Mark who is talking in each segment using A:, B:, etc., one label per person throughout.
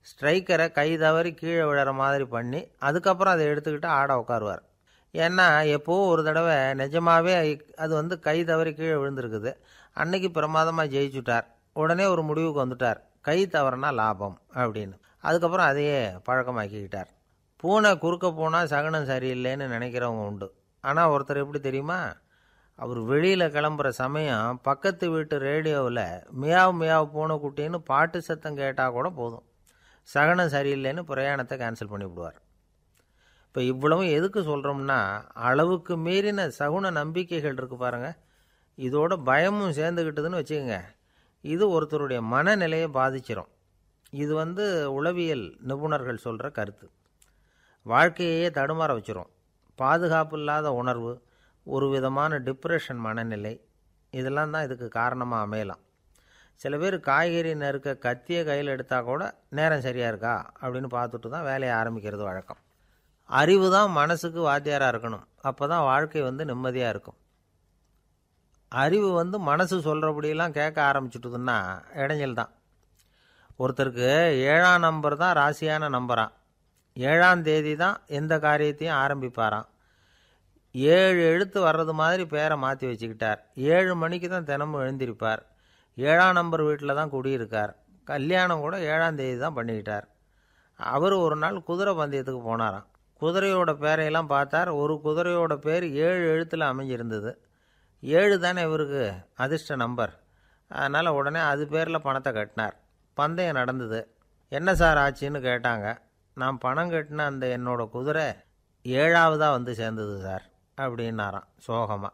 A: ஸ்ட்ரைக்கரை கை தவறி கீழே விழற மாதிரி பண்ணி அதுக்கப்புறம் அதை எடுத்துக்கிட்டு ஆட உட்காருவார் ஏன்னா எப்போ ஒரு தடவை நிஜமாவே அது வந்து கை தவறி கீழே விழுந்திருக்குது அன்னைக்கு பிரமாதமாக ஜெயிச்சுட்டார் உடனே ஒரு முடிவுக்கு வந்துட்டார் கை தவறுனா லாபம் அப்படின்னு அதுக்கப்புறம் அதையே பழக்கமாக்கிக்கிட்டார் பூனை குறுக்க போனால் சகனம் சரியில்லைன்னு நினைக்கிறவங்க உண்டு ஆனால் ஒருத்தர் எப்படி தெரியுமா அவர் வெளியில் கிளம்புற சமயம் பக்கத்து வீட்டு ரேடியோவில் மியாவ் மியாவ் பூனை குட்டின்னு பாட்டு சத்தம் கேட்டால் கூட போதும் சகனம் சரியில்லைன்னு பிரயாணத்தை கேன்சல் பண்ணிவிடுவார் இப்போ இவ்வளவும் எதுக்கு சொல்கிறோம்னா அளவுக்கு மீறின சகுன நம்பிக்கைகள் இருக்குது பாருங்கள் இதோட பயமும் சேர்ந்துக்கிட்டதுன்னு வச்சுக்கோங்க இது ஒருத்தருடைய மனநிலையை பாதிச்சிரும் இது வந்து உளவியல் நிபுணர்கள் சொல்கிற கருத்து வாழ்க்கையே தடுமாற வச்சிரும் பாதுகாப்பு இல்லாத உணர்வு ஒரு விதமான டிப்ரெஷன் மனநிலை இதெல்லாம் தான் இதுக்கு காரணமாக அமையலாம் சில பேர் காய்கறி நறுக்க கத்தியை கையில் எடுத்தால் கூட நேரம் சரியாக இருக்கா அப்படின்னு பார்த்துட்டு தான் வேலையை ஆரம்பிக்கிறது வழக்கம் அறிவு தான் மனசுக்கு வாத்தியாராக இருக்கணும் அப்போ தான் வாழ்க்கை வந்து நிம்மதியாக இருக்கும் அறிவு வந்து மனசு சொல்கிறபடியெல்லாம் கேட்க ஆரம்பிச்சுட்டுதுன்னா இடைஞ்சல் தான் ஒருத்தருக்கு ஏழாம் நம்பர் தான் ராசியான நம்பரான் ஏழாம் தேதி தான் எந்த காரியத்தையும் ஆரம்பிப்பாராம் ஏழு எழுத்து வர்றது மாதிரி பேரை மாற்றி வச்சுக்கிட்டார் ஏழு மணிக்கு தான் தினமும் எழுந்திருப்பார் ஏழாம் நம்பர் வீட்டில் தான் குடியிருக்கார் கல்யாணம் கூட ஏழாம் தேதி தான் பண்ணிக்கிட்டார் அவர் ஒரு நாள் குதிரை பந்தயத்துக்கு போனாராம் குதிரையோட பேரையெல்லாம் பார்த்தார் ஒரு குதிரையோட பேர் ஏழு எழுத்தில் அமைஞ்சிருந்தது ஏழு தானே இவருக்கு அதிர்ஷ்ட நம்பர் அதனால் உடனே அது பேரில் பணத்தை கட்டினார் பந்தயம் நடந்தது என்ன சார் ஆச்சுன்னு கேட்டாங்க நான் பணம் கட்டின அந்த என்னோட குதிரை ஏழாவதாக வந்து சேர்ந்தது சார் அப்படின்னாராம் சோகமாக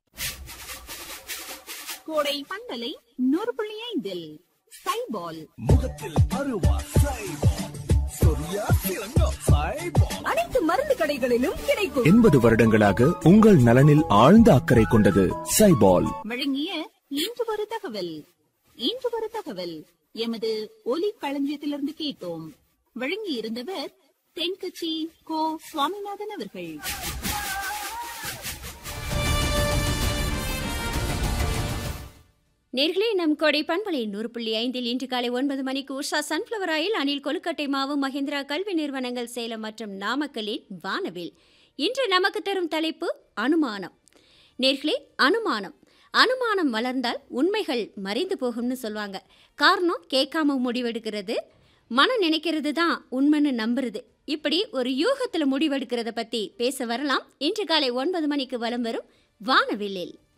B: கோடை பந்தலை நூறு புள்ளி ஐந்தில் சைபால்
C: முகத்தில் அருவா சைபால் சொரியா கிழங்கோ சைபால்
B: அனைத்து மருந்து கடைகளிலும் கிடைக்கும்
D: எண்பது வருடங்களாக உங்கள் நலனில் ஆழ்ந்த அக்கறை கொண்டது சைபால்
B: வழங்கிய இன்று ஒரு தகவல் இன்று ஒரு தகவல் எமது ஒலி களஞ்சியத்திலிருந்து கேட்டோம் வழங்கி இருந்தவர் தென்கட்சி கோ சுவாமிநாதன் அவர்கள்
E: நேர்களே நம் கொடை பண்பலை நூறு புள்ளி ஐந்தில் இன்று காலை ஒன்பது மணிக்கு உஷா சன்ஃப்ளவர் ஆயில் அணில் கொழுக்கட்டை மாவு மஹிந்திரா கல்வி நிறுவனங்கள் சேலம் மற்றும் நாமக்கலின் வானவில் இன்று நமக்கு தரும் தலைப்பு அனுமானம் நேர்களே அனுமானம் அனுமானம் வளர்ந்தால் உண்மைகள் மறைந்து போகும்னு சொல்லுவாங்க காரணம் கேட்காம முடிவெடுக்கிறது மனம் நினைக்கிறது தான் உண்மைன்னு நம்புறது இப்படி ஒரு யூகத்தில் முடிவெடுக்கிறத பற்றி பேச வரலாம் இன்று காலை ஒன்பது மணிக்கு வலம் வரும் வானவில்லில்